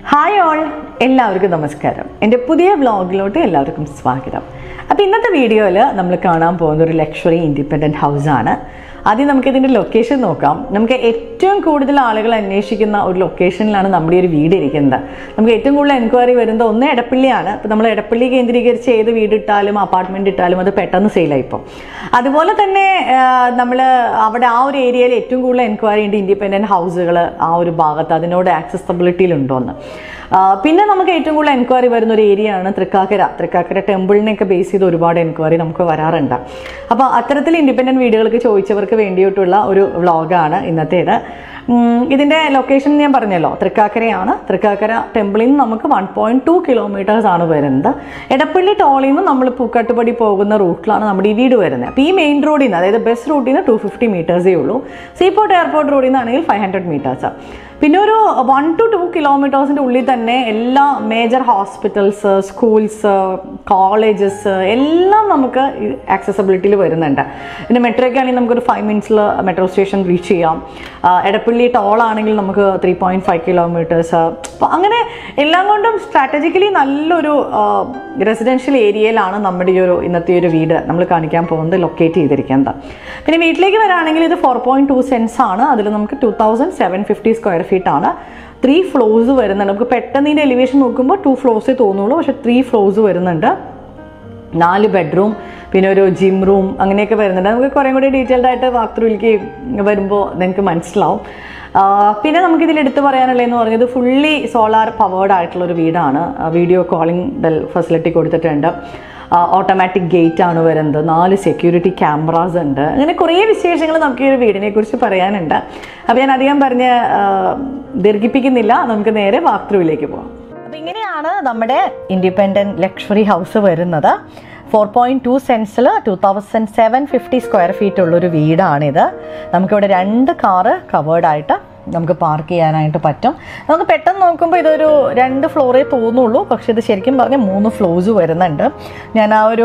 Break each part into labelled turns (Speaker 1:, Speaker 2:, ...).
Speaker 1: hi all എല്ലാവർക്കും നമസ്കാരം എൻ്റെ പുതിയ വ്ളോഗിലോട്ട് എല്ലാവർക്കും സ്വാഗതം അപ്പോൾ ഇന്നത്തെ വീഡിയോയിൽ നമ്മൾ കാണാൻ പോകുന്ന ഒരു ലക്ഷറി ഇൻഡിപെൻഡൻറ്റ് ഹൗസാണ് ആദ്യം നമുക്ക് ഇതിൻ്റെ ലൊക്കേഷൻ നോക്കാം നമുക്ക് ഏറ്റവും കൂടുതൽ ആളുകൾ അന്വേഷിക്കുന്ന ഒരു ലൊക്കേഷനിലാണ് നമ്മുടെ ഈ ഒരു വീട് ഇരിക്കുന്നത് നമുക്ക് ഏറ്റവും കൂടുതൽ എൻക്വയറി വരുന്നത് ഒന്ന് എടപ്പള്ളിയാണ് അപ്പോൾ നമ്മൾ എടപ്പള്ളി കേന്ദ്രീകരിച്ച് ഏത് വീട് ഇട്ടാലും അപ്പാർട്ട്മെൻറ്റ് ഇട്ടാലും അത് പെട്ടെന്ന് സെയിലായി ഇപ്പോൾ അതുപോലെ തന്നെ നമ്മൾ അവിടെ ആ ഒരു ഏരിയയിൽ ഏറ്റവും കൂടുതൽ എൻക്വയറി ഉണ്ട് ഇൻഡിപെൻഡൻറ്റ് ഹൗസുകൾ ആ ഒരു ഭാഗത്ത് അതിനോട് ആക്സസബിലിറ്റിയിലുണ്ടോയെന്ന് ആ, പിന്നെ നമുക്ക് ഏറ്റവും കൂടുതൽ എൻക്വയറി വരുന്ന ഒരു ഏരിയ ആണ് തൃക്കാക്കര തൃക്കാക്കര ടെമ്പിളിനെയൊക്കെ ബേസ് ചെയ്ത് ഒരുപാട് എൻക്വയറി നമുക്ക് വരാറുണ്ട് അപ്പോൾ അത്തരത്തിൽ ഇൻഡിപെൻഡൻറ്റ് വീടുകൾക്ക് ചോദിച്ചവർക്ക് വേണ്ടിയിട്ടുള്ള ഒരു വ്ളോഗാണ് ഇന്നത്തേത് ഉം, ഇതിൻ്റെ ലൊക്കേഷൻ ഞാൻ പറഞ്ഞല്ലോ തൃക്കാക്കരയാണ് തൃക്കാക്കര ടെമ്പിളിൽ നിന്ന് നമുക്ക് വൺ പോയിൻറ്റ് ടു കിലോമീറ്റേഴ്സ് ആണ് വരുന്നത് എടപ്പള്ളി ടോളിൽ നിന്ന് നമ്മൾ പൂക്കാട്ടുപടി പോകുന്ന റൂട്ടിലാണ് നമ്മുടെ ഈ വീട് വരുന്നത് അപ്പോൾ ഈ മെയിൻ റോഡിൽ നിന്ന് അതായത് ബസ് റൂട്ടിൽ നിന്ന് ടു ഫിഫ്റ്റി മീറ്റേഴ്സേ ഉള്ളൂ സീപോർട്ട് എയർപോർട്ട് റോഡിൽ നിന്നാണെങ്കിൽ ഫൈവ് ഹൺഡ്രഡ് മീറ്റേഴ്സ് പിന്നെ ഒരു വൺ ടു ടു കിലോമീറ്റേഴ്സിൻ്റെ ഉള്ളിൽ തന്നെ എല്ലാ മേജർ ഹോസ്പിറ്റൽസ് സ്കൂൾസ് കോളേജസ് എല്ലാം നമുക്ക് ആക്സസബിലിറ്റിയിൽ വരുന്നുണ്ട് പിന്നെ മെട്രോയ്ക്ക് ആണെങ്കിൽ നമുക്കൊരു ഫൈവ് മിനിറ്റ്സിൽ മെട്രോ സ്റ്റേഷൻ റീച്ച് ചെയ്യാം ആ, എടപ്പള്ളി ടോൾ ആണെങ്കിൽ നമുക്ക് ത്രീ പോയിൻറ്റ് ഫൈവ് കിലോമീറ്റേഴ്സ് അപ്പോൾ അങ്ങനെ എല്ലാം കൊണ്ടും സ്ട്രാറ്റജിക്കലി നല്ലൊരു റെസിഡൻഷ്യൽ ഏരിയയിലാണ് നമ്മുടെ ഈ ഒരു ഇന്നത്തെ ഈ ഒരു വീട് നമ്മൾ കാണിക്കാൻ പോകുന്നത് ലൊക്കേറ്റ് ചെയ്തിരിക്കുന്നത് പിന്നെ വീട്ടിലേക്ക് വരാണെങ്കിൽ ഇത് ഫോർ പോയിൻറ്റ് ടു സെൻസ് ആണ് അതിൽ നമുക്ക് two thousand seven fifty square feet ആണ് ത്രീ ഫ്ലോർസ് വരുന്നുണ്ട് നമുക്ക് പെട്ടെന്ന് ഇതിൻ്റെ എലിവേഷൻ നോക്കുമ്പോൾ ടു ഫ്ലോർസേ തോന്നുള്ളൂ പക്ഷേ ത്രീ ഫ്ലോർസ് വരുന്നുണ്ട് നാല് ബെഡ്റൂം പിന്നെ ഒരു ജിം റൂം അങ്ങനെയൊക്കെ വരുന്നുണ്ട് നമുക്ക് കുറേ കൂടി ഡീറ്റെയിൽഡ് ആയിട്ട് വാക്ത്രൂലേക്ക് വരുമ്പോൾ നിങ്ങൾക്ക് മനസ്സിലാവും ആ, പിന്നെ നമുക്ക് ഇതിൽ എടുത്തു പറയാനുള്ളതെന്ന് പറഞ്ഞത് ഫുള്ളി സോളാർ പവേർഡ് ആയിട്ടുള്ള ഒരു വീടാണ് വീഡിയോ കോളിംഗ് ബെൽ ഫെസിലിറ്റി കൊടുത്തിട്ടുണ്ട് ഓട്ടോമാറ്റിക് ഗേറ്റ് ആണ് വരുന്നത് നാല് സെക്യൂരിറ്റി ക്യാമറാസ് ഉണ്ട് അങ്ങനെ കുറേ വിശേഷങ്ങൾ നമുക്ക് ഈ ഒരു വീടിനെ കുറിച്ച് പറയാനുണ്ട് അപ്പോൾ ഞാൻ അധികം പറഞ്ഞ് ആ, ദീർഘിപ്പിക്കുന്നില്ല നമുക്ക് നേരെ വാക്ത്രൂവിലേക്ക് പോകാം അപ്പോൾ ഇങ്ങനെയാണ് നമ്മുടെ ഇൻഡിപെൻഡൻറ്റ് ലക്ഷറി ഹൗസ് വരുന്നത് ഫോർ പോയിൻറ്റ് ടു സെൻസിൽ two thousand seven fifty square feet ഉള്ളൊരു വീടാണിത് നമുക്കിവിടെ രണ്ട് കാറ് കവേർഡായിട്ട് നമുക്ക് പാർക്ക് ചെയ്യാനായിട്ട് പറ്റും നമുക്ക് പെട്ടെന്ന് നോക്കുമ്പോൾ ഇതൊരു രണ്ട് ഫ്ലോറേ തോന്നുള്ളൂ പക്ഷേ ഇത് ശരിക്കും പറഞ്ഞാൽ മൂന്ന് ഫ്ലോർസ് വരുന്നുണ്ട് ഞാൻ ആ ഒരു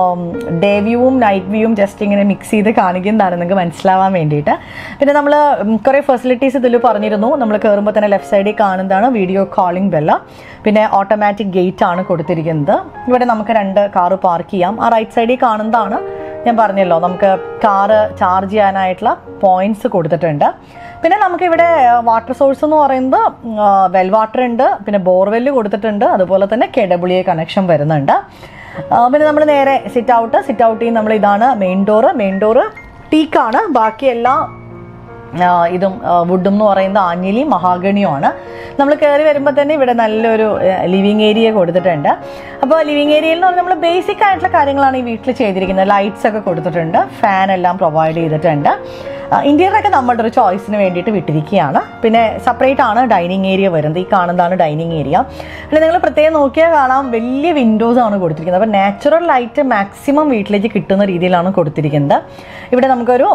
Speaker 1: ഡേ വ്യൂവും നൈറ്റ് വ്യൂവും ജസ്റ്റ് ഇങ്ങനെ മിക്സ് ചെയ്ത് കാണിക്കുന്നതാണ് നിങ്ങൾക്ക് മനസ്സിലാവാൻ വേണ്ടിയിട്ട് പിന്നെ നമ്മൾ കുറേ ഫെസിലിറ്റീസ് ഇതിൽ പറഞ്ഞിരുന്നു നമ്മൾ കയറുമ്പോൾ തന്നെ ലെഫ്റ്റ് സൈഡിൽ കാണുന്നതാണ് വീഡിയോ കോളിംഗ് ബെല്ല പിന്നെ ഓട്ടോമാറ്റിക് ഗേറ്റ് ആണ് കൊടുത്തിരിക്കുന്നത് ഇവിടെ നമുക്ക് രണ്ട് കാറ് പാർക്ക് ചെയ്യാം ആ റൈറ്റ് സൈഡിൽ കാണുന്നതാണ് ഞാൻ പറഞ്ഞല്ലോ നമുക്ക് കാറ് ചാർജ് ചെയ്യാനായിട്ടുള്ള പോയിന്റ്സ് കൊടുത്തിട്ടുണ്ട് പിന്നെ നമുക്കിവിടെ വാട്ടർ സോഴ്സ് എന്ന് പറയുന്നത് വെൽ വാട്ടർ ഉണ്ട് പിന്നെ ബോർവെല്ല് കൊടുത്തിട്ടുണ്ട് അതുപോലെ തന്നെ കെ ഡബ്ല്യു എ കണക്ഷൻ വരുന്നുണ്ട് ആ, പിന്നെ നമ്മൾ നേരെ സിറ്റ് ഔട്ട് സിറ്റ് ഔട്ടിൽ നമ്മൾ ഇതാണ് മെയിൻ ഡോറ് മെയിൻ ഡോറ് ടീക്കാണ് ബാക്കി എല്ലാ ആ, ഇതും വുഡും എന്ന് പറയുന്നത് ആഞ്ഞിലി മഹാഗണിയുമാണ് നമ്മൾ കയറി വരുമ്പോൾ തന്നെ ഇവിടെ നല്ലൊരു ലിവിങ് ഏരിയ കൊടുത്തിട്ടുണ്ട് അപ്പോൾ ലിവിങ് ഏരിയയിൽ എന്ന് പറഞ്ഞാൽ നമ്മൾ ബേസിക് ആയിട്ടുള്ള കാര്യങ്ങളാണ് ഈ വീട്ടിൽ ചെയ്തിരിക്കുന്നത് ലൈറ്റ്സ് ഒക്കെ കൊടുത്തിട്ടുണ്ട് ഫാൻ എല്ലാം പ്രൊവൈഡ് ചെയ്തിട്ടുണ്ട് ഇന്റീരിയറൊക്കെ നമ്മളുടെ ഒരു ചോയ്സിന് വേണ്ടിയിട്ട് വിട്ടിരിക്കുകയാണ് പിന്നെ സെപ്പറേറ്റ് ആണ് ഡൈനിങ് ഏരിയ വരുന്നത് ഈ കാണുന്നതാണ് ഡൈനിങ് ഏരിയ പിന്നെ നിങ്ങൾ പ്രത്യേകം നോക്കിയാൽ കാണാം വലിയ വിൻഡോസ് ആണ് കൊടുത്തിരിക്കുന്നത് അപ്പോൾ നാച്ചുറൽ ലൈറ്റ് മാക്സിമം വീട്ടിലേക്ക് കിട്ടുന്ന രീതിയിലാണ് കൊടുത്തിരിക്കുന്നത് ഇവിടെ നമുക്കൊരു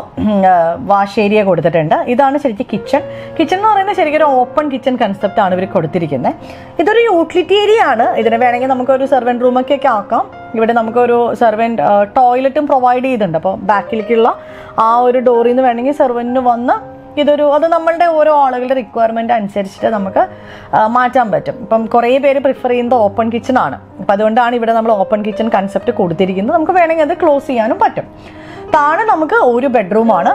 Speaker 1: വാഷ് ഏരിയ കൊടുത്തിട്ടുണ്ട് ഇതാണ് ശരിക്കും കിച്ചൺ കിച്ചൺ എന്ന് പറയുന്നത് ശരിക്കും ഒരു ഓപ്പൺ കിച്ചൺ കൺസെപ്റ്റ് ആണ് ഇവർ കൊടുത്തിരിക്കുന്നത് ഇതൊരു യൂട്ടിലിറ്റി ഏരിയ ആണ് ഇതിനെ വേണമെങ്കിൽ നമുക്കൊരു സെർവൻറ്റ് റൂമൊക്കെ ഒക്കെ ആക്കാം ഇവിടെ നമുക്കൊരു സെർവൻറ്റ് ടോയ്ലറ്റും പ്രൊവൈഡ് ചെയ്തിട്ടുണ്ട് അപ്പോൾ ബാക്കിലേക്കുള്ള ആ ഒരു ഡോറിൽ നിന്ന് വേണമെങ്കിൽ സെർവൻറ്റിന് വന്ന് ഇതൊരു അത് നമ്മളുടെ ഓരോ ആളുകളുടെ റിക്വയർമെൻറ്റ് അനുസരിച്ചിട്ട് നമുക്ക് ആ, മാറ്റാൻ പറ്റും ഇപ്പം കുറേ പേര് പ്രിഫർ ചെയ്യുന്നത് ഓപ്പൺ കിച്ചൺ ആണ് അപ്പം അതുകൊണ്ടാണ് ഇവിടെ നമ്മൾ ഓപ്പൺ കിച്ചൺ കൺസെപ്റ്റ് കൊടുത്തിരിക്കുന്നത് നമുക്ക് വേണമെങ്കിൽ അത് ക്ലോസ് ചെയ്യാനും പറ്റും താഴെ നമുക്ക് ഒരു ബെഡ്റൂമാണ്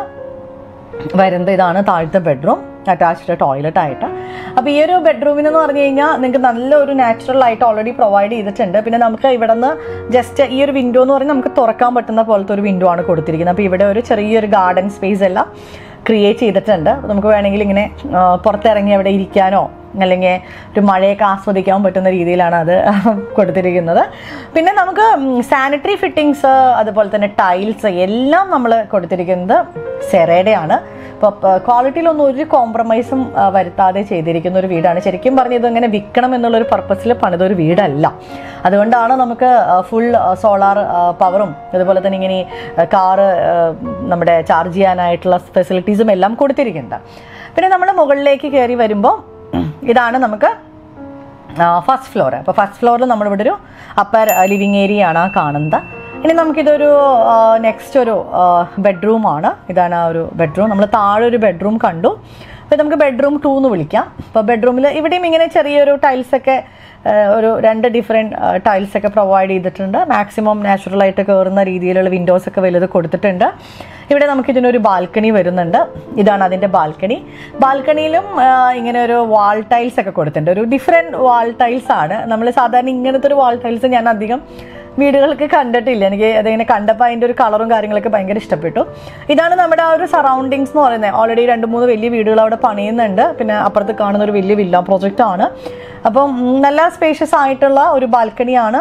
Speaker 1: വരുന്നത് ഇതാണ് താഴത്തെ ബെഡ്റൂം അറ്റാച്ച്ഡ് ടോയ്ലറ്റ് ആയിട്ട് അപ്പോൾ ഈ ഒരു ബെഡ്റൂമിന് എന്ന് പറഞ്ഞു കഴിഞ്ഞാൽ നിങ്ങൾക്ക് നല്ലൊരു നാച്ചുറൽ ആയിട്ട് ഓൾറെഡി പ്രൊവൈഡ് ചെയ്തിട്ടുണ്ട് പിന്നെ നമുക്ക് ഇവിടെ നിന്ന് ജസ്റ്റ് ഈ ഒരു വിൻഡോ എന്ന് പറഞ്ഞാൽ നമുക്ക് തുറക്കാൻ പറ്റുന്ന പോലത്തെ ഒരു വിൻഡോ ആണ് കൊടുത്തിരിക്കുന്നത് അപ്പോൾ ഇവിടെ ഒരു ചെറിയൊരു ഗാർഡൻ സ്പേസ് എല്ലാം ക്രിയേറ്റ് ചെയ്തിട്ടുണ്ട് അപ്പോൾ നമുക്ക് വേണമെങ്കിൽ ഇങ്ങനെ ആ, പുറത്തിറങ്ങി അവിടെ ഇരിക്കാനോ അല്ലെങ്കിൽ ഒരു മഴയൊക്കെ ആസ്വദിക്കാൻ പറ്റുന്ന രീതിയിലാണ് അത് കൊടുത്തിരിക്കുന്നത് പിന്നെ നമുക്ക് സാനിറ്ററി ഫിറ്റിങ്സ് അതുപോലെ തന്നെ ടൈൽസ് എല്ലാം നമ്മൾ കൊടുത്തിരിക്കുന്നത് സെറേഡയാണ് അപ്പോൾ ക്വാളിറ്റിയിലൊന്നും ഒരു കോംപ്രമൈസും ആ, വരുത്താതെ ചെയ്തിരിക്കുന്ന ഒരു വീടാണ് ശരിക്കും പറഞ്ഞ് ഇതിങ്ങനെ വിൽക്കണം എന്നുള്ളൊരു പർപ്പസിൽ പണിതൊരു വീടല്ല അതുകൊണ്ടാണ് നമുക്ക് ഫുൾ സോളാർ പവറും അതുപോലെ തന്നെ ഇങ്ങനെ കാറ് നമ്മുടെ ചാർജ് ചെയ്യാനായിട്ടുള്ള ഫെസിലിറ്റീസും എല്ലാം കൊടുത്തിരിക്കുന്നത് പിന്നെ നമ്മൾ മുകളിലേക്ക് കയറി വരുമ്പോൾ ഇതാണ് നമുക്ക് ഫസ്റ്റ് ഫ്ലോർ അപ്പോൾ ഫസ്റ്റ് ഫ്ലോറിൽ നമ്മളിവിടെ ഒരു അപ്പർ ലിവിങ് ഏരിയ ആണ് ആ കാണുന്നത് ഇനി നമുക്കിതൊരു നെക്സ്റ്റ് ഒരു ബെഡ്റൂമാണ് ഇതാണ് ആ ഒരു ബെഡ്റൂം നമ്മൾ താഴെ ഒരു ബെഡ്റൂം കണ്ടു അപ്പോൾ നമുക്ക് ബെഡ്റൂം ടു എന്ന് വിളിക്കാം അപ്പോൾ ബെഡ്റൂമിൽ ഇവിടെയും ഇങ്ങനെ ചെറിയൊരു ടൈൽസൊക്കെ ഒരു രണ്ട് ഡിഫറെൻറ്റ് ടൈൽസ് ഒക്കെ പ്രൊവൈഡ് ചെയ്തിട്ടുണ്ട് മാക്സിമം നാച്ചുറലായിട്ട് കയറുന്ന രീതിയിലുള്ള വിൻഡോസ് ഒക്കെ വലുത് കൊടുത്തിട്ടുണ്ട് ഇവിടെ നമുക്ക് ഇതിനൊരു ബാൽക്കണി വരുന്നുണ്ട് ഇതാണ് അതിൻ്റെ ബാൽക്കണി ബാൽക്കണിയിലും ഇങ്ങനെ ഒരു വാൾ ടൈൽസ് ഒക്കെ കൊടുത്തിട്ടുണ്ട് ഒരു ഡിഫറെൻറ്റ് വാൾ ടൈൽസ് ആണ് നമ്മൾ സാധാരണ ഇങ്ങനത്തെ ഒരു വാൾ ടൈൽസ് ഞാൻ അധികം വീടുകൾക്ക് കണ്ടിട്ടില്ല എനിക്ക് അതിങ്ങനെ കണ്ടപ്പോൾ അതിൻ്റെ ഒരു കളറും കാര്യങ്ങളൊക്കെ ഭയങ്കര ഇഷ്ടപ്പെട്ടു ഇതാണ് നമ്മുടെ ആ ഒരു സറൗണ്ടിങ്സ് എന്ന് പറയുന്നത് ഓൾറെഡി രണ്ട് മൂന്ന് വലിയ വീടുകൾ അവിടെ പണിയുന്നുണ്ട് പിന്നെ അപ്പുറത്ത് കാണുന്ന ഒരു വലിയ വില്ല പ്രോജക്റ്റ് ആണ് അപ്പം ഉം, നല്ല സ്പേഷ്യസ് ആയിട്ടുള്ള ഒരു ബാൽക്കണിയാണ്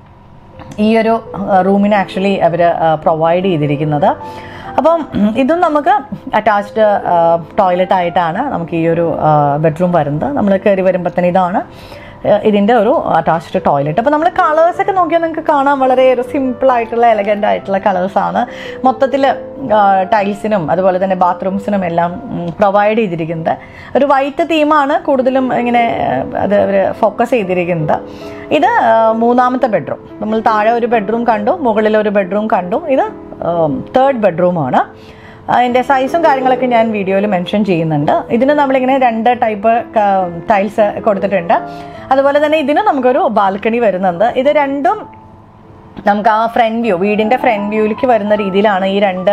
Speaker 1: ഈ ഒരു റൂമിന് ആക്ച്വലി അവർ പ്രൊവൈഡ് ചെയ്തിരിക്കുന്നത് അപ്പം ഉം, ഇതും നമുക്ക് അറ്റാച്ച്ഡ് ടോയ്ലറ്റ് ആയിട്ടാണ് നമുക്ക് ഈ ഒരു ബെഡ്റൂം വരുന്നത് നമ്മൾ കയറി വരുമ്പോൾ തന്നെ ഇതാണ് ഏഹ്, ഇതിൻ്റെ ഒരു അറ്റാച്ച്ഡ് ടോയ്ലറ്റ് അപ്പോൾ നമ്മൾ കളേഴ്സ് ഒക്കെ നോക്കിയാൽ നിങ്ങൾക്ക് കാണാൻ വളരെ ഒരു സിമ്പിൾ ആയിട്ടുള്ള എലഗൻ്റ് ആയിട്ടുള്ള കളേഴ്സാണ് മൊത്തത്തിൽ ടൈൽസിനും അതുപോലെ തന്നെ ബാത്റൂംസിനും എല്ലാം പ്രൊവൈഡ് ചെയ്തിരിക്കുന്നത് ഒരു വൈറ്റ് തീമാണ് കൂടുതലും ഇങ്ങനെ ഏഹ്, അത് അവർ ഫോക്കസ് ചെയ്തിരിക്കുന്നത് ഇത് ഏഹ്, മൂന്നാമത്തെ ബെഡ്റൂം നമ്മൾ താഴെ ഒരു ബെഡ്റൂം കണ്ടു മുകളിൽ ഒരു ബെഡ്റൂം കണ്ടു ഇത് തേർഡ് ബെഡ്റൂമാണ് അതിൻ്റെ സൈസും കാര്യങ്ങളൊക്കെ ഞാൻ വീഡിയോയിൽ മെൻഷൻ ചെയ്യുന്നുണ്ട് ഇതിന് നമ്മളിങ്ങനെ രണ്ട് ടൈപ്പ് ടൈൽസ് കൊടുത്തിട്ടുണ്ട് അതുപോലെ തന്നെ ഇതിന് നമുക്കൊരു ബാൽക്കണി വരുന്നുണ്ട് ഇത് രണ്ടും നമുക്ക് ആ ഫ്രണ്ട് വ്യൂ വീടിൻ്റെ ഫ്രണ്ട് വ്യൂവിലേക്ക് വരുന്ന രീതിയിലാണ് ഈ രണ്ട്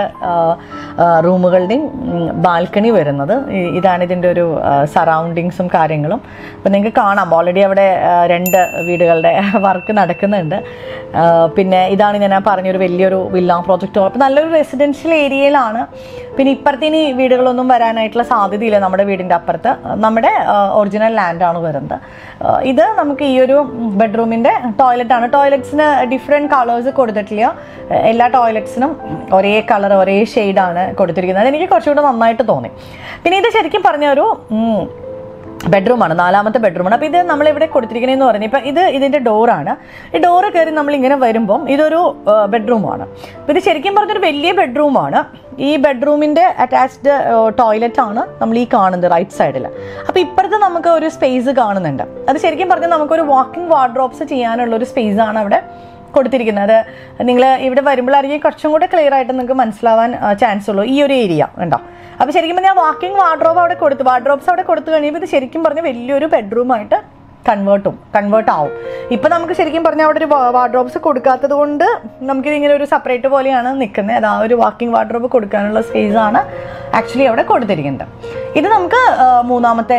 Speaker 1: റൂമുകളുടെയും ബാൽക്കണി വരുന്നത് ഈ- ഇതാണ് ഇതിൻ്റെ ഒരു സറൗണ്ടിങ്സും കാര്യങ്ങളും അപ്പം നിങ്ങൾക്ക് കാണാം ഓൾറെഡി അവിടെ ആ, രണ്ട് വീടുകളുടെ വർക്ക് നടക്കുന്നുണ്ട് ആ, പിന്നെ ഇതാണ് ഞാൻ ആ പറഞ്ഞൊരു വലിയൊരു വില്ല പ്രോജക്റ്റ് അപ്പം നല്ലൊരു റെസിഡൻഷ്യൽ ഏരിയയിലാണ് പിന്നെ ഇപ്പുറത്ത് ഇനി വീടുകളൊന്നും വരാനായിട്ടുള്ള സാധ്യതയില്ല നമ്മുടെ വീടിൻ്റെ അപ്പുറത്ത് നമ്മുടെ ഒറിജിനൽ ലാൻഡാണ് വരുന്നത് ആ, ഇത് നമുക്ക് ഈ ഒരു ബെഡ്റൂമിൻ്റെ ടോയ്ലറ്റ് ആണ് ടോയ്ലറ്റ്സിന് ഡിഫറെൻറ്റ് കളേഴ്സ് കൊടുത്തിട്ടില്ല എല്ലാ ടോയ്ലറ്റ്സിനും ഒരേ കളർ ഒരേ ഷെയ്ഡാണ് കൊടുത്തിരിക്കുന്നത് അതെനിക്ക് കുറച്ചുകൂടെ നന്നായിട്ട് തോന്നി പിന്നെ ഇത് ശരിക്കും പറഞ്ഞ ഒരു ഉം, ബെഡ്റൂമാണ് നാലാമത്തെ ബെഡ്റൂമാണ് അപ്പോൾ ഇത് നമ്മളിവിടെ കൊടുത്തിരിക്കണേന്ന് പറഞ്ഞാൽ ഇപ്പം ഇത് ഇതിൻ്റെ ഡോറാണ് ഈ ഡോറ് കയറി നമ്മൾ ഇങ്ങനെ വരുമ്പം ഇതൊരു ബെഡ്റൂമാണ് അപ്പോൾ ഇത് ശരിക്കും പറഞ്ഞൊരു വലിയ ബെഡ്റൂമാണ് ഈ ബെഡ്റൂമിൻ്റെ അറ്റാച്ച്ഡ് ടോയ്ലറ്റ് ആണ് നമ്മൾ ഈ കാണുന്നത് റൈറ്റ് സൈഡിൽ അപ്പോൾ ഇപ്പുറത്ത് നമുക്ക് ഒരു സ്പേസ് കാണുന്നുണ്ട് അത് ശരിക്കും പറഞ്ഞാൽ നമുക്കൊരു വാക്കിംഗ് വാർഡ്രോബ്സ് ചെയ്യാനുള്ള ഒരു സ്പേസ് ആണ് അവിടെ കൊടുത്തിരിക്കുന്നത് അത് നിങ്ങൾ ഇവിടെ വരുമ്പോഴായിരിക്കും കുറച്ചും കൂടെ ക്ലിയർ ആയിട്ട് നിങ്ങൾക്ക് മനസ്സിലാവാൻ ചാൻസ് ഉള്ളൂ ഈ ഒരു ഏരിയ ഉണ്ടോ അപ്പോൾ ശരിക്കും പറഞ്ഞാൽ വാക്കിംഗ് വാർഡ്രോബ് അവിടെ കൊടുത്തു വാർഡ്രോബ്സ് അവിടെ കൊടുത്തു കഴിയുമ്പോൾ ഇത് ശരിക്കും പറഞ്ഞാൽ വലിയൊരു ബെഡ്റൂമായിട്ട് കൺവേർട്ടും കൺവേർട്ട് ആവും ഇപ്പം നമുക്ക് ശരിക്കും പറഞ്ഞാൽ അവിടെ ഒരു വാർഡ്രോബ്സ് കൊടുക്കാത്തത് കൊണ്ട് നമുക്കിത് ഇങ്ങനെ ഒരു സെപ്പറേറ്റ് പോലെയാണ് നിൽക്കുന്നത് അത് ആ ഒരു വാക്കിംഗ് വാർഡ്രോബ് കൊടുക്കാനുള്ള സ്പേസ് ആണ് ആക്ച്വലി അവിടെ കൊടുത്തിരിക്കുന്നത് ഇത് നമുക്ക് ആ, മൂന്നാമത്തെ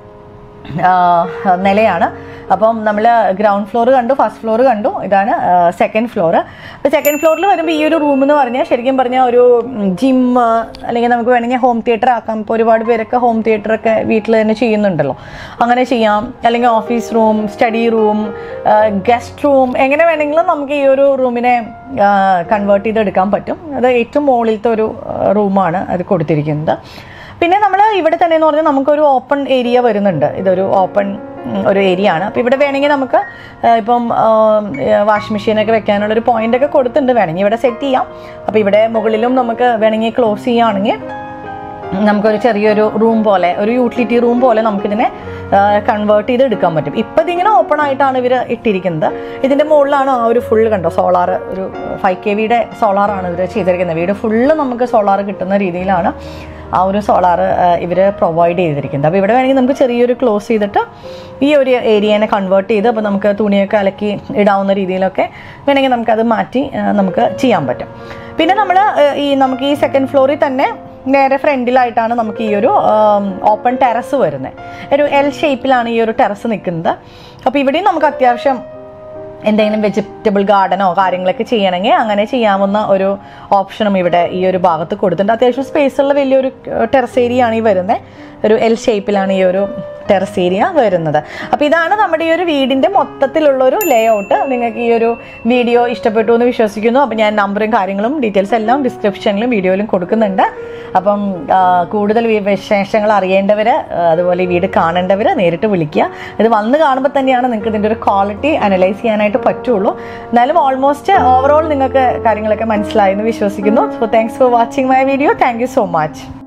Speaker 1: ആ, നിലയാണ് അപ്പം നമ്മൾ ഗ്രൗണ്ട് ഫ്ലോർ കണ്ടു ഫസ്റ്റ് ഫ്ലോർ കണ്ടു ഇതാണ് സെക്കൻഡ് ഫ്ലോർ അപ്പോൾ സെക്കൻഡ് ഫ്ലോറിൽ വരുമ്പോൾ ഈ ഒരു റൂം എന്ന് പറഞ്ഞാൽ ശരിക്കും പറഞ്ഞാൽ ഒരു ജിം അല്ലെങ്കിൽ നമുക്ക് വേണമെങ്കിൽ ഹോം തിയേറ്റർ ആക്കാം ഇപ്പോൾ ഒരുപാട് പേരൊക്കെ ഹോം തിയേറ്റർ ഒക്കെ വീട്ടിൽ തന്നെ ചെയ്യുന്നുണ്ടല്ലോ അങ്ങനെ ചെയ്യാം അല്ലെങ്കിൽ office room study room guest room എങ്ങനെ വേണമെങ്കിലും നമുക്ക് ഈ ഒരു റൂമിനെ കൺവേർട്ട് ചെയ്തെടുക്കാൻ പറ്റും അത് ഏറ്റവും മുകളിലത്തെ ഒരു റൂമാണ് അത് കൊടുത്തിരിക്കുന്നത് പിന്നെ നമ്മൾ ഇവിടെ തന്നെ എന്ന് പറഞ്ഞാൽ നമുക്കൊരു ഓപ്പൺ ഏരിയ വരുന്നുണ്ട് ഇതൊരു ഓപ്പൺ ഒരു ഏരിയ ആണ് അപ്പോൾ ഇവിടെ വേണമെങ്കിൽ നമുക്ക് ആ, ഇപ്പം വാഷിംഗ് മെഷീനൊക്കെ വെക്കാനുള്ള ഒരു പോയിന്റ് ഒക്കെ കൊടുത്തിട്ടുണ്ട് വേണമെങ്കിൽ ഇവിടെ സെറ്റ് ചെയ്യാം അപ്പോൾ ഇവിടെ മുകളിലും നമുക്ക് വേണമെങ്കിൽ ക്ലോസ് ചെയ്യുകയാണെങ്കിൽ നമുക്കൊരു ചെറിയൊരു റൂം പോലെ ഒരു യൂട്ടിലിറ്റി റൂം പോലെ നമുക്കിതിനെ കൺവേർട്ട് ചെയ്ത് എടുക്കാൻ പറ്റും ഇപ്പം ഇതിങ്ങനെ ഓപ്പൺ ആയിട്ടാണ് ഇവർ ഇട്ടിരിക്കുന്നത് ഇതിൻ്റെ മുകളിലാണ് ആ ഒരു ഫുള്ള് കണ്ടോ സോളാർ ഒരു ഫൈവ് കെ വിയുടെ സോളാറാണ് ഇവർ ചെയ്തിരിക്കുന്നത് വീട് ഫുള്ള് നമുക്ക് സോളാർ കിട്ടുന്ന രീതിയിലാണ് ആ ഒരു സോളാർ ഇവർ പ്രൊവൈഡ് ചെയ്തിരിക്കുന്നത് അപ്പോൾ ഇവിടെ വേണമെങ്കിൽ നമുക്ക് ചെറിയൊരു ക്ലോസ് ചെയ്തിട്ട് ഈ ഒരു ഏരിയനെ കൺവേർട്ട് ചെയ്ത് അപ്പോൾ നമുക്ക് തുണിയൊക്കെ അലക്കി ഇടാവുന്ന രീതിയിലൊക്കെ വേണമെങ്കിൽ നമുക്കത് മാറ്റി ആ, നമുക്ക് ചെയ്യാൻ പറ്റും പിന്നെ നമ്മൾ ഈ നമുക്ക് ഈ സെക്കൻഡ് ഫ്ലോറിൽ തന്നെ നേരെ ഫ്രണ്ടിലായിട്ടാണ് നമുക്ക് ഈ ഒരു ഓപ്പൺ ടെറസ് വരുന്നത് ഒരു എൽ ഷേപ്പിലാണ് ഈ ഒരു ടെറസ് നിൽക്കുന്നത് അപ്പോൾ ഇവിടെയും നമുക്ക് അത്യാവശ്യം എന്തെങ്കിലും വെജിറ്റബിൾ ഗാർഡനോ കാര്യങ്ങളൊക്കെ ചെയ്യണമെങ്കിൽ അങ്ങനെ ചെയ്യാവുന്ന ഒരു ഓപ്ഷനും ഇവിടെ ഈ ഒരു ഭാഗത്ത് കൊടുത്തിട്ടുണ്ട് അത്യാവശ്യം സ്പേസ് ഉള്ള വലിയൊരു ടെറസ് ഏരിയ ആണ് ഈ വരുന്നത് ഒരു എൽ ഷേപ്പിലാണ് ഈ ഒരു ടെറസ് ഏരിയ വരുന്നത് അപ്പോൾ ഇതാണ് നമ്മുടെ ഈ ഒരു വീടിൻ്റെ മൊത്തത്തിലുള്ള ഒരു ലേ ഔട്ട് നിങ്ങൾക്ക് ഈ ഒരു വീഡിയോ ഇഷ്ടപ്പെട്ടു എന്ന് വിശ്വസിക്കുന്നു അപ്പോൾ ഞാൻ നമ്പറും കാര്യങ്ങളും ഡീറ്റെയിൽസ് എല്ലാം ഡിസ്ക്രിപ്ഷനിലും വീഡിയോയിലും കൊടുക്കുന്നുണ്ട് അപ്പം ആ, കൂടുതൽ വി- വിശേഷങ്ങൾ അറിയേണ്ടവർ അതുപോലെ ഈ വീട് കാണേണ്ടവർ നേരിട്ട് വിളിക്കുക ഇത് വന്ന് കാണുമ്പോൾ തന്നെയാണ് നിങ്ങൾക്ക് ഇതിൻ്റെ ഒരു ക്വാളിറ്റി അനലൈസ് ചെയ്യാനായിട്ട് പറ്റുള്ളൂ എന്നാലും ഓൾമോസ്റ്റ് ഓവറോൾ നിങ്ങൾക്ക് കാര്യങ്ങളൊക്കെ മനസ്സിലായി എന്ന് വിശ്വസിക്കുന്നു so thanks for watching my video thank you so much